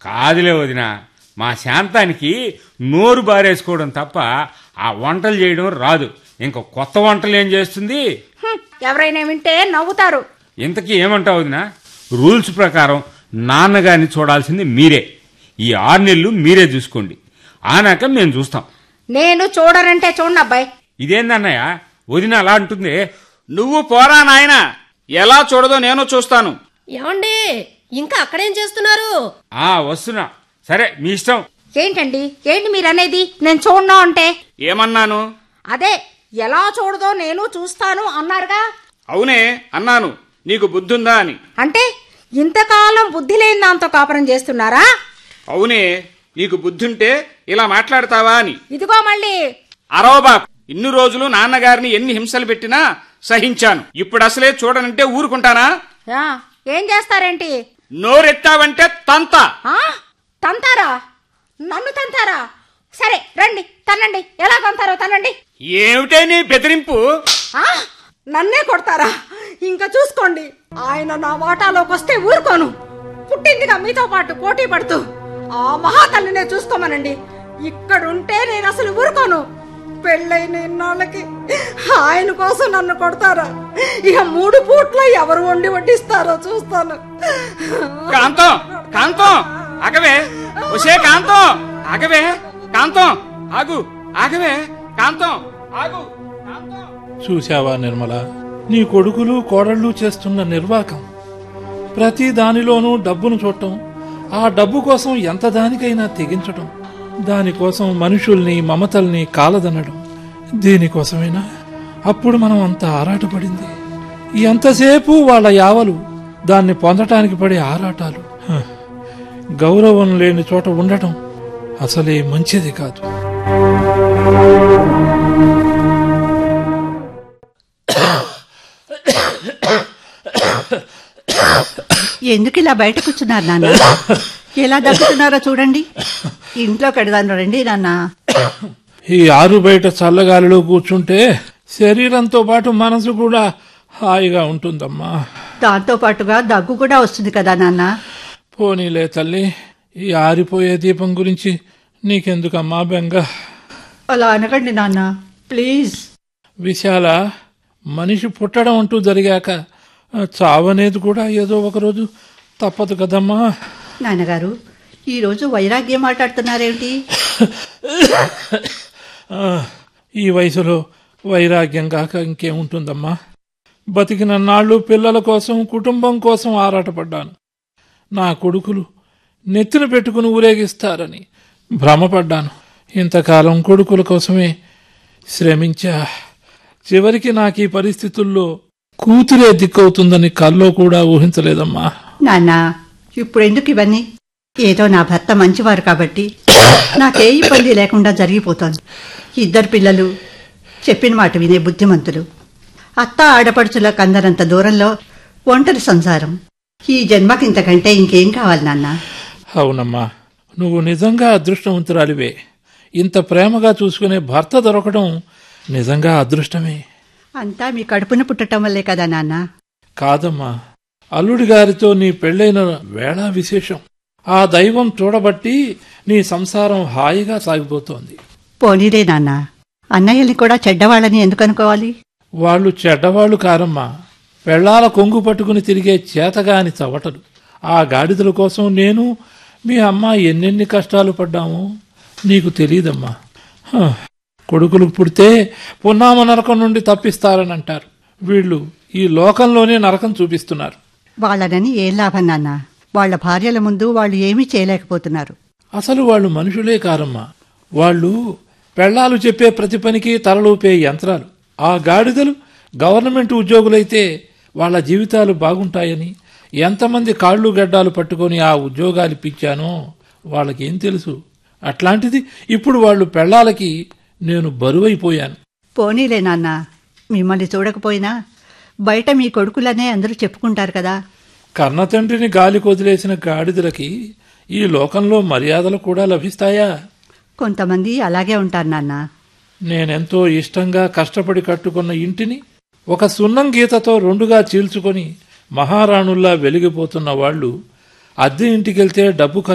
కాదులే వదిన మా శాంతానికి నోరు బారేసుకోవడం తప్ప ఆ వంటలు చేయడం రాదు ఇంకా కొత్త వంటలు ఏం చేస్తుంది హ్మ్, ఎవరైనా వింటే నవ్వుతారు ఇంతకీ ఏమంటావు వదిన రూల్స్ ప్రకారం నాన్నగారిని చూడాల్సింది మీరే ఈ ఆరు నెలలు మీరే చూసుకోండి ఆనాక మేము చూస్తాం నేను చూడనంటే చూడండి అబ్బాయి ఇదేందన్నయ్య వదిన అలా అంటుంది నువ్వు పోరా నాయనా ఎలా చూడదో నేను చూస్తాను ఏమండి ఇంకా అక్కడేం చేస్తున్నారు ఆ వస్తున్నా సరే మీ ఇష్టం ఏంటండి ఏంటి మీరు అనేది నేను చూడను అంటే ఏమన్నాను అదే ఎలా చూడదో నేను చూస్తాను అన్నారుగా అవునే అన్నాను నీకు బుద్ధుందా అని అంటే ఇంతకాలం బుద్ధి లేని దాంతో కాపురం చేస్తున్నారా అవునే నీకు బుద్ధుంటే ఇలా మాట్లాడతావా అని ఇదిగో మళ్ళీ అరవబాకు ఇన్ని రోజులు నాన్నగారిని ఎన్ని హింసలు పెట్టినా సహించాను ఇప్పుడు అసలే చూడనంటే ఊరుకుంటానా ఆ, ఏం చేస్తారేంటి నోరెత్తావంటే తంత ఆ తంతారా నన్ను తంతారా సరే రండి తనండి ఎలా తంతారో తనండి ఏమిటే నీ బెదిరింపు ఆ నన్నే కొడతారా ఇంకా చూసుకోండి ఆయన నా వాటాలోకి వస్తే ఊరుకోను పుట్టిందిగా మీతో పాటు పోటీ పడుతూ ఆ మహాతల్లినే చూసుకోమనండి ఇక్కడుంటే నేను అసలు ఊరుకోను పెళ్ళైన ఇన్నాళ్ళకి ఆయన కోసం నన్ను కొడతారా ఇక మూడు పూట్ల ఎవరు వండి వడ్డిస్తారో చూస్తాను కాంతం కాంతం ఆగవే ఒసే కాంతం ఆగవే కాంతం ఆగు ఆగవే కాంతం ఆగు కాంతం చూశావా నిర్మల నీ కొడుకులు కోడళ్ళు చేస్తున్న నిర్వాకం ప్రతి దానిలోనూ డబ్బును చూడటం ఆ డబ్బు కోసం ఎంత దానికైనా తెగించటం దానికోసం మనుషుల్ని మమతల్ని కాలదనడం దీనికోసమేనా అప్పుడు మనం అంత ఆరాటపడింది ఎంతసేపు వాళ్ళ యావలు దాన్ని పొందటానికి పడే ఆరాటాలు హ, గౌరవం లేని చోట ఉండటం అసలే మంచిది కాదు ఎందుకు ఇలా బయట కూర్చున్నారు నాన్న ఎలా దగ్గుతున్నారో చూడండి ఇంట్లో కడదాను రండి నాన్న ఈ ఆరు బయట చల్లగాలిలో కూర్చుంటే శరీరంతో పాటు మనసు కూడా హాయిగా ఉంటుందమ్మా దాంతో పాటుగా దగ్గు కూడా వస్తుంది కదా నాన్న పోనీలే తల్లి ఈ ఆరిపోయే దీపం గురించి నీకెందుకమ్మా బెంగ అలా అనకండి నాన్న ప్లీజ్ విశాల మనిషి పుట్టడం అంటూ జరిగాక ఆ, చావనేది కూడా ఏదో ఒకరోజు తప్పదు కదమ్మా నాన్నగారు ఈరోజు వైరాగ్యం మాట్లాడుతున్నారేమిటి ఆ, ఈ వయసులో వైరాగ్యం కాక ఇంకేముంటుందమ్మా బతికిన నాళ్ళు పిల్లల కోసం కుటుంబం కోసం ఆరాటపడ్డాను నా కొడుకులు నెత్తిన పెట్టుకుని ఊరేగిస్తారని భ్రమపడ్డాను ఇంతకాలం కొడుకుల కోసమే శ్రమించా చివరికి నాకు ఈ పరిస్థితుల్లో కూతురే దిక్కవుతుందని కల్లో కూడా ఊహించలేదమ్మా నాన్న ఇప్పుడు ఎందుకు ఇవన్నీ ఏదో నా భర్త మంచివారు కాబట్టి నాకే ఇబ్బంది లేకుండా జరిగిపోతోంది ఇద్దరు పిల్లలు చెప్పిన మాట వినే బుద్ధిమంతులు అత్త ఆడపడుచులకు అందరంత దూరంలో ఒంటరి సంసారం ఈ జన్మకి ఇంతకంటే ఇంకేం కావాలి నాన్న అవునమ్మా నువ్వు నిజంగా అదృష్టవంతురాలివే ఇంత ప్రేమగా చూసుకునే భర్త దొరకడం నిజంగా అదృష్టమే అంతా మీ కడుపున పుట్టడం వల్లే కదా నాన్న కాదమ్మా అల్లుడి గారితో నీ పెళ్ళైన వేళ విశేషం ఆ దైవం చూడబట్టి నీ సంసారం హాయిగా సాగిపోతోంది పోనీలే నాన్న అన్నయ్యల్ని కూడా చెడ్డవాళ్ళని ఎందుకు అనుకోవాలి వాళ్ళు చెడ్డవాళ్ళు కారమ్మా పెళ్ళాల కొంగు పట్టుకుని తిరిగే చేతగాని చవటలు ఆ గాడిదల కోసం నేను మీ అమ్మ ఎన్నెన్ని కష్టాలు పడ్డామో నీకు తెలియదమ్మా హ, కొడుకులకు పుడితే పున్నామ నరకం నుండి తప్పిస్తారని అంటారు వీళ్ళు ఈ లోకంలోనే నరకం చూపిస్తున్నారు వాళ్ళనని ఏం లాభం నాన్న వాళ్ళ భార్యల ముందు వాళ్ళు ఏమీ చేయలేకపోతున్నారు అసలు వాళ్ళు మనుషులే కారమ్మా వాళ్ళు పెళ్ళాలు చెప్పే ప్రతి పనికి తలలూపే యంత్రాలు ఆ గాడిదలు గవర్నమెంట్ ఉద్యోగులైతే వాళ్ళ జీవితాలు బాగుంటాయని ఎంతమంది కాళ్ళు గడ్డాలు పట్టుకొని ఆ ఉద్యోగాలు ఇప్పించానో వాళ్ళకేం తెలుసు అట్లాంటిది ఇప్పుడు వాళ్ళు పెళ్ళాలకి నేను బరువైపోయాను పోనీలే నాన్న మిమ్మల్ని చూడకపోయినా బయట మీ కొడుకులనే అందరూ చెప్పుకుంటారు కదా కన్న తండ్రిని గాలి కొదిలేసిన గాడిదలకి ఈ లోకంలో మర్యాదలు కూడా లభిస్తాయా కొంతమంది అలాగే ఉంటారు నాన్న నేనెంతో ఇష్టంగా కష్టపడి కట్టుకున్న ఇంటిని ఒక సున్నం గీతతో రెండుగా చీల్చుకొని మహారాణుల్లా వెలిగిపోతున్న వాళ్ళు అద్దె ఇంటికెళ్తే డబ్బు ఖర్చు